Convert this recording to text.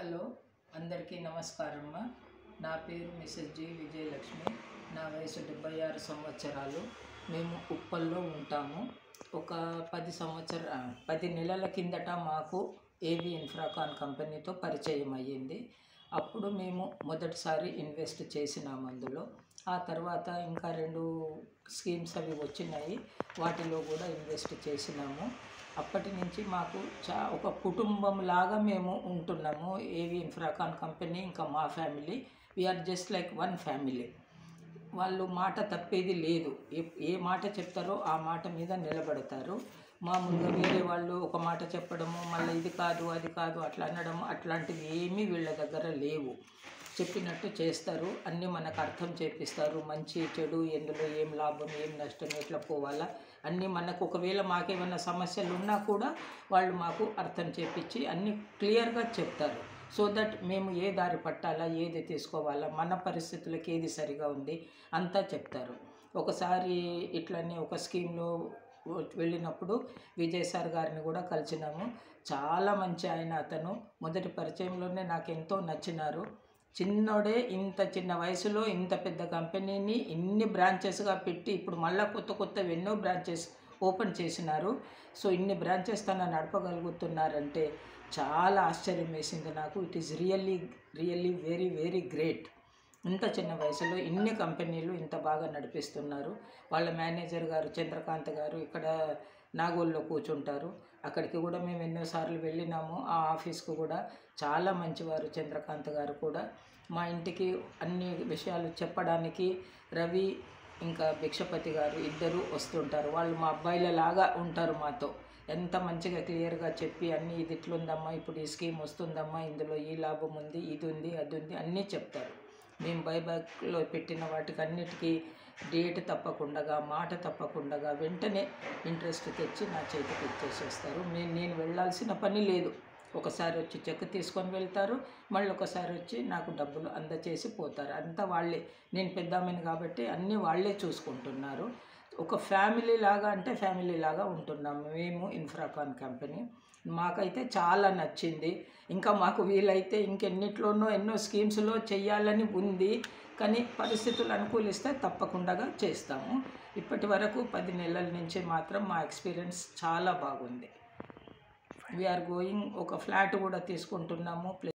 hello అందరికీ నమస్కారమ్మ నా పేరు మిసెస్ జి విజయలక్ష్మి నా వయసు డెబ్బై ఆరు సంవత్సరాలు మేము ఉప్పల్లో ఉంటాము ఒక పది సంవత్సర పది నెలల కిందట మాకు ఏవి ఇన్ఫ్రాకాన్ కంపెనీతో పరిచయం అయ్యింది అప్పుడు మేము మొదటిసారి ఇన్వెస్ట్ చేసినాము అందులో ఆ తర్వాత ఇంకా రెండు స్కీమ్స్ అవి వచ్చినాయి వాటిలో కూడా ఇన్వెస్ట్ చేసినాము అప్పటి నుంచి మాకు చా ఒక కుటుంబం లాగా మేము ఉంటున్నాము ఏవి ఇన్ఫ్రాకాన్ కంపెనీ ఇంకా మా family we are just like one family వాళ్ళు మాట తప్పేది లేదు ఏ ఏ మాట చెప్తారో ఆ మాట మీద నిలబడతారు మామూలుగా వేరే వాళ్ళు ఒక మాట చెప్పడము మళ్ళీ ఇది కాదు అది కాదు అట్లా అనడం అట్లాంటివి ఏమీ వీళ్ళ దగ్గర లేవు చెప్పినట్టు చేస్తారు అన్నీ మనకు అర్థం చేపిస్తారు మంచి చెడు ఎందులో ఏం లాభం ఏం నష్టం ఎట్లా పోవాలా అన్నీ మనకు ఒకవేళ మాకేమైనా సమస్యలు ఉన్నా కూడా వాళ్ళు మాకు అర్థం చేపించి అన్నీ క్లియర్గా చెప్తారు సో దట్ మేము ఏ దారి పట్టాలా ఏది తీసుకోవాలా మన పరిస్థితులకు ఏది సరిగా ఉంది అంతా చెప్తారు ఒకసారి ఇట్లనే ఒక స్కీమ్లో వెళ్ళినప్పుడు విజయ్ సార్ గారిని కూడా కలిసినాము చాలా మంచి ఆయన అతను మొదటి పరిచయంలోనే నాకు ఎంతో నచ్చినారు చిన్నోడే ఇంత చిన్న వయసులో ఇంత పెద్ద కంపెనీని ఇన్ని బ్రాంచెస్గా పెట్టి ఇప్పుడు మళ్ళీ కొత్త కొత్త ఎన్నో బ్రాంచెస్ ఓపెన్ చేసినారు సో ఇన్ని బ్రాంచెస్ తన నడపగలుగుతున్నారంటే చాలా ఆశ్చర్యం వేసింది నాకు it is really really very very great ఇంత చిన్న వయసులో ఇన్ని కంపెనీలు ఇంత బాగా నడిపిస్తున్నారు వాళ్ళ మేనేజర్ గారు చంద్రకాంత్ గారు ఇక్కడ నాగోల్లో కూర్చుంటారు అక్కడికి కూడా మేము ఎన్నోసార్లు వెళ్ళినాము ఆ ఆఫీస్కు కూడా చాలా మంచివారు చంద్రకాంత్ గారు కూడా మా ఇంటికి అన్ని విషయాలు చెప్పడానికి రవి ఇంకా భిక్షపతి గారు ఇద్దరు వస్తుంటారు వాళ్ళు మా అబ్బాయిల లాగా ఉంటారు మాతో ఎంత మంచిగా క్లియర్గా చెప్పి అన్నీ ఇది ఇట్లుందమ్మా ఇప్పుడు ఈ స్కీమ్ వస్తుందమ్మా ఇందులో ఈ లాభం ఉంది ఇది ఉంది అది ఉంది అన్నీ చెప్తారు మేము బైబ్యాక్లో పెట్టిన వాటికి అన్నిటికీ డేట్ తప్పకుండా మాట తప్పకుండా వెంటనే ఇంట్రెస్ట్ తెచ్చి నా చేతికి ఇచ్చేసేస్తారు నేను నేను వెళ్ళాల్సిన పని లేదు ఒకసారి వచ్చి చెక్ తీసుకొని వెళ్తారు మళ్ళీ ఒకసారి వచ్చి నాకు డబ్బులు అందచేసి పోతారు అంతా వాళ్ళే నేను పెద్దామని కాబట్టి అన్నీ వాళ్ళే చూసుకుంటున్నారు ఒక ఫ్యామిలీ లాగా అంటే ఫ్యామిలీ లాగా ఉంటున్నాము మేము ఇన్ఫ్రాకాన్ కంపెనీ మాకైతే చాలా నచ్చింది ఇంకా మాకు వీలైతే ఇంకెన్నిట్లోనో ఎన్నో స్కీమ్స్లో చెయ్యాలని ఉంది కానీ పరిస్థితులు అనుకూలిస్తే తప్పకుండా చేస్తాము ఇప్పటి వరకు పది నెలల నుంచి మాత్రం మా ఎక్స్పీరియన్స్ చాలా బాగుంది వీఆర్ గోయింగ్ ఒక ఫ్లాట్ కూడా తీసుకుంటున్నాము